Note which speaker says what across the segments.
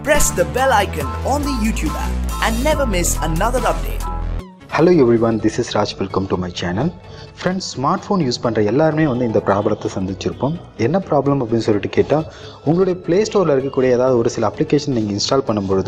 Speaker 1: press the bell icon on the YouTube app and never miss another update.
Speaker 2: Hello everyone this is Raj welcome to my channel friends smartphone use பண்ணுற எல்லாருமே வந்து இந்த ப்ராப்ளத்தை சந்திச்சிருப்போம் என்ன problem அப்படின்னு சொல்லிட்டு கேட்டால் உங்களுடைய ப்ளே ஸ்டோரில் இருக்கக்கூடிய ஏதாவது ஒரு சில அப்ளிகேஷன் நீங்கள் இன்ஸ்டால் பண்ணும்பொழுது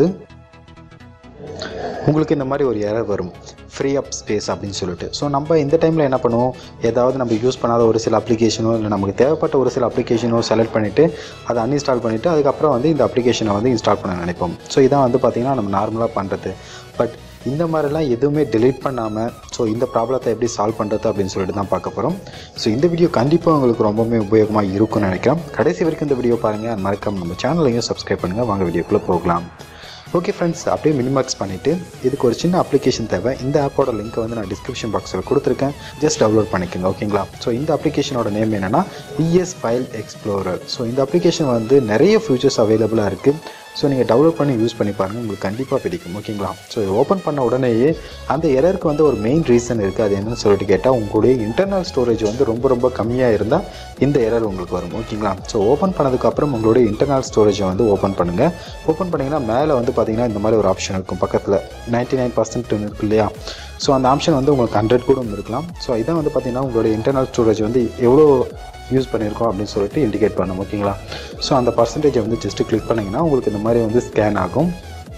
Speaker 2: உங்களுக்கு இந்த மாதிரி ஒரு எரர் வரும் ஃப்ரீ அப் ஸ்பேஸ் அப்படின்னு சொல்லிட்டு ஸோ நம்ம இந்த டைமில் என்ன பண்ணுவோம் ஏதாவது நம்ம யூஸ் பண்ணாத ஒரு சில அப்ளிகேஷனோ இல்லை நமக்கு தேவைப்பட்ட ஒரு சில அப்ளிகேஷனோ செலக்ட் பண்ணிவிட்டு அதை அன்இன்ஸ்டால் பண்ணிவிட்டு அதுக்கப்புறம் வந்து இந்த அப்ளிகேஷனை வந்து இன்ஸ்டால் பண்ண நினைப்போம் ஸோ இதான் வந்து பார்த்திங்கன்னா நம்ம நார்மலாக பண்ணுறது பட் இந்த மாதிரிலாம் எதுவுமே delete பண்ணாமல் ஸோ இந்த ப்ராப்ளத்தை எப்படி சால்வ் பண்ணுறது அப்படின்னு சொல்லிட்டு தான் பார்க்க போகிறோம் ஸோ இந்த வீடியோ கண்டிப்பாக உங்களுக்கு ரொம்பவுமே உபயோகமாக இருக்கும்னு நினைக்கிறேன் கடைசி வரைக்கும் இந்த வீடியோ பாருங்கள் மறக்காம நம்ம சேனலையும் சப்ஸ்கிரைப் பண்ணுங்கள் வாங்க வீடியோக்குள்ளே போகலாம் ஓகே ஃப்ரெண்ட்ஸ் அப்படியே மினிமாக்ஸ் பண்ணிவிட்டு இதுக்கு ஒரு சின்ன அப்ளிகேஷன் தேவை இந்த ஆப்போட லிங்க்கை வந்து நான் டிஸ்கிரிப்ஷன் பாக்ஸில் கொடுத்துருக்கேன் ஜஸ்ட் டவுன்லோட் பண்ணிக்கோங்க ஓகேங்களா ஸோ இந்த அப்ளிகேஷனோட நேம் என்னென்னா இஎஸ் ஃபைல் எக்ஸ்ப்ளோரர் ஸோ இந்த அப்ளிகேஷன் வந்து நிறைய ஃபியூச்சர்ஸ் அவைலபிளாக இருக்குது ஸோ நீங்கள் டவுன்லோட் பண்ணி யூஸ் பண்ணி பாருங்கள் உங்களுக்கு கண்டிப்பாக பிடிக்கும் ஓகேங்களா ஸோ ஓப்பன் பண்ண உடனேயே அந்த எரருக்கு வந்து ஒரு மெயின் ரீசன் இருக்குது அது என்னன்னு சொல்லிட்டு கேட்டால் உங்களுடைய இன்டர்னல் ஸ்டோரேஜ் வந்து ரொம்ப ரொம்ப கம்மியாக இருந்தால் இந்த எரர் உங்களுக்கு வரும் ஓகேங்களா ஸோ ஓப்பன் பண்ணதுக்கப்புறம் உங்களுடைய இன்டர்னல் ஸ்டோரேஜை வந்து ஓப்பன் பண்ணுங்கள் ஓப்பன் பண்ணிங்கன்னா மேலே வந்து பார்த்தீங்கன்னா இந்த மாதிரி ஒரு ஆப்ஷன் இருக்கும் பக்கத்தில் நைன்ட்டி நைன் பர்சன்ட் இருக்கு இல்லையா ஸோ அந்த ஆப்ஷன் வந்து உங்களுக்கு ஹண்ட்ரட் கூட இருக்கலாம் ஸோ இதான் வந்து பார்த்தீங்கன்னா உங்களுடைய இன்டர்னல் ஸ்டோரேஜ் வந்து எவ்வளோ யூஸ் பண்ணியிருக்கோம் அப்படின்னு சொல்லிட்டு இண்டிகேட் பண்ணும் ஓகேங்களா ஸோ அந்த பர்சன்டேஜை வந்து ஜஸ்ட்டு கிளிக் பண்ணிங்கன்னா உங்களுக்கு இந்த மாதிரி வந்து ஸ்கேன் ஆகும்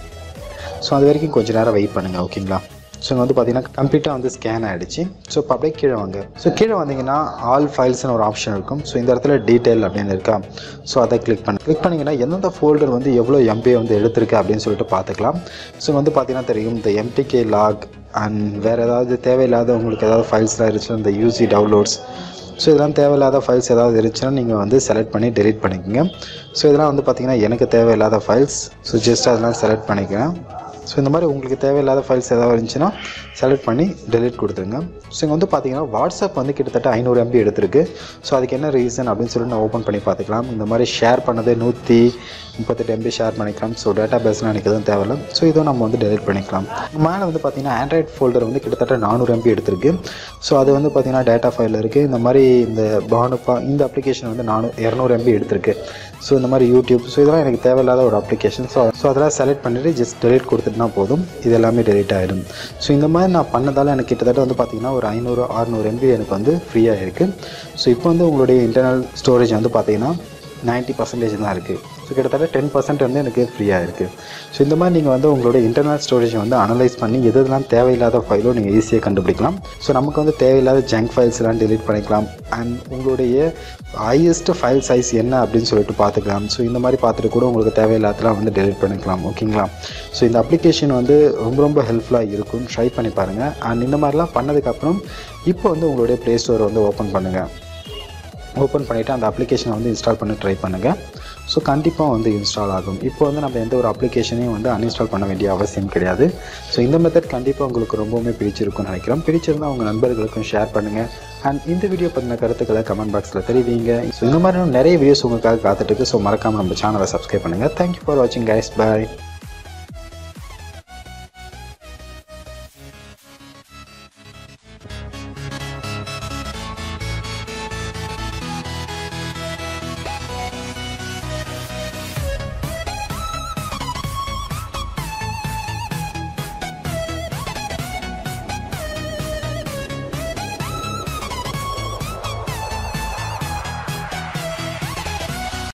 Speaker 2: ஸோ அது வரைக்கும் கொஞ்சம் நேரம் வெயிட் பண்ணுங்கள் ஓகேங்களா ஸோ இங்கே வந்து பார்த்தீங்கன்னா கம்ப்ளீட்டாக வந்து ஸ்கேன் ஆகிடுச்சு ஸோ இப்போ அப்படியே கீழே வாங்க ஸோ கீழே வந்தீங்கன்னா ஆல் ஃபைல்ஸ்னு ஒரு ஆப்ஷன் இருக்கும் ஸோ இந்த இடத்துல டீட்டெயில் அப்படின்னு இருக்கா ஸோ அதை கிளிக் பண்ணி கிளிக் பண்ணிங்கன்னா எந்தெந்த ஃபோல்டர் வந்து எவ்வளோ எம்பி வந்து எடுத்திருக்கு அப்படின்னு சொல்லிட்டு பார்த்துக்கலாம் ஸோ இங்க வந்து பார்த்தீங்கன்னா தெரியும் இந்த எம்டிகே லாக் அண்ட் வேறு ஏதாவது தேவையில்லாத உங்களுக்கு ஏதாவது ஃபைல்ஸ்லாம் இருந்துச்சுன்னா இந்த யூசி டவுன்லோட்ஸ் ஸோ இதெல்லாம் தேவையில்லாத ஃபைல்ஸ் ஏதாவது இருந்துச்சுன்னா நீங்கள் வந்து செலக்ட் பண்ணி டெலீட் பண்ணிக்கோங்க ஸோ இதெல்லாம் வந்து பார்த்திங்கன்னா எனக்கு தேவையில்லாத ஃபைல்ஸ் ஸோ ஜஸ்ட் அதெல்லாம் செலக்ட் பண்ணிக்கிறேன் ஸோ இந்த மாதிரி உங்களுக்கு தேவையில்லாத ஃபைல்ஸ் ஏதாவது இருந்துச்சுன்னா செலக்ட் பண்ணி டெலீட் கொடுத்துருங்க ஸோ இங்கே வந்து பார்த்தீங்கன்னா வாட்ஸ்அப் வந்து கிட்டத்தட்ட ஐநூறு எம்பி எடுத்திருக்கு ஸோ அதுக்கு என்ன ரீசன் அப்படின்னு சொல்லிட்டு நான் ஓப்பன் பண்ணி பார்த்துக்கலாம் இந்த மாதிரி ஷேர் பண்ணது நூற்றி முப்பத்தெட்டு எம்பி ஷேர் பண்ணிக்கலாம் ஸோ டேட்டா பேஸ்லாம் எனக்கு எதுவும் தேவையில்ல ஸோ இதுவும் நம்ம வந்து டெலிட் பண்ணிக்கலாம் மேலே வந்து பார்த்தீங்கன்னா ஆண்ட்ராய்ட் ஃபோல்டர் வந்து கிட்டத்தட்ட நானூறு எம்பி எடுத்திருக்கு ஸோ அது வந்து பார்த்தீங்கன்னா டேட்டா ஃபைல் இருக்குது இந்த மாதிரி இந்த பானுப்பா இந்த அப்ளிகேஷன் வந்து நானூ இரநூறு எம்பி எடுத்திருக்கு ஸோ இந்த மாதிரி யூடியூப் ஸோ இதெல்லாம் எனக்கு தேவையில்லாத ஒரு அப்ளிகேஷன் ஸோ ஸோ அதெல்லாம் செலக்ட் பண்ணிவிட்டு ஜஸ்ட் டெலிட் கொடுத்துட்டுனா போதும் இது எல்லாமே டெலிட் ஆகிடும் ஸோ இந்த மாதிரி நான் பண்ணதால் எனக்கு கிட்டத்தட்ட வந்து பார்த்திங்கன்னா ஒரு ஐநூறு அறுநூறு எம்பி எனக்கு வந்து ஃப்ரீயாக இருக்குது ஸோ இப்போ வந்து உங்களுடைய இன்டர்னல் ஸ்டோரேஜ் வந்து பார்த்திங்கன்னா நைன்ட்டி பர்சன்டேஜ் தான் இருக்குது ஸோ கிட்டத்தட்ட டென் பர்சன்ட் வந்து எனக்கு ஃப்ரீயாக இருக்குது ஸோ இந்த மாதிரி நீங்கள் வந்து உங்களோட இன்டர்னல் ஸ்டோரேஜை வந்து அனலைஸ் பண்ணி எது எதெல்லாம் தேவையில்லாத ஃபைலோ நீங்கள் ஈஸியாக கண்டுபிடிக்கலாம் ஸோ நமக்கு வந்து தேவையில்லாத ஜங்க் ஃபைல்ஸ்லாம் டெலீட் பண்ணிக்கலாம் அண்ட் உங்களுடைய ஹையஸ்ட் ஃபைல் சைஸ் என்ன அப்படின்னு சொல்லிட்டு பார்த்துக்கலாம் ஸோ இந்த மாதிரி பார்த்துட்டு கூட உங்களுக்கு தேவையில்லாதலாம் வந்து டெலீட் பண்ணிக்கலாம் ஓகேங்களா ஸோ இந்த அப்ளிகேஷன் வந்து ரொம்ப ரொம்ப ஹெல்ப்ஃபுல்லாக இருக்கும் ட்ரை பண்ணி பாருங்கள் அண்ட் இந்த மாதிரிலாம் பண்ணதுக்கப்புறம் இப்போ வந்து உங்களுடைய ப்ளே ஸ்டோரை வந்து ஓப்பன் பண்ணுங்கள் ஓப்பன் பண்ணிவிட்டு அந்த அப்ளிகேஷனை வந்து இன்ஸ்டால் பண்ணி ட்ரை பண்ணுங்கள் ஸோ கண்டிப்பாக வந்து இன்ஸ்டால் ஆகும் இப்போ வந்து நம்ம எந்த ஒரு அப்ளிகேஷனையும் வந்து அன்இன்ஸ்டால் பண்ண வேண்டிய அவசியம் கிடையாது ஸோ இந்த மெத்தட் கண்டிப்பாக உங்களுக்கு ரொம்பவுமே பிடிச்சிருக்கும்னு நினைக்கிறோம் பிடிச்சிருந்தால் உங்கள் நண்பர்களுக்கும் ஷேர் பண்ணுங்கள் அண்ட் இந்த வீடியோ பற்றின கருத்துக்களை கமெண்ட் பாக்ஸில் தெரிவிங்க ஸோ இந்த மாதிரி நிறைய வீடியோஸ் உங்களுக்காக காத்துட்டு இருக்கு ஸோ மறக்காமல் நம்ம சேனலை சப்ஸ்கிரைப் பண்ணுங்கள் தேங்க்யூ ஃபார் வாட்சிங் கைஸ் பாய்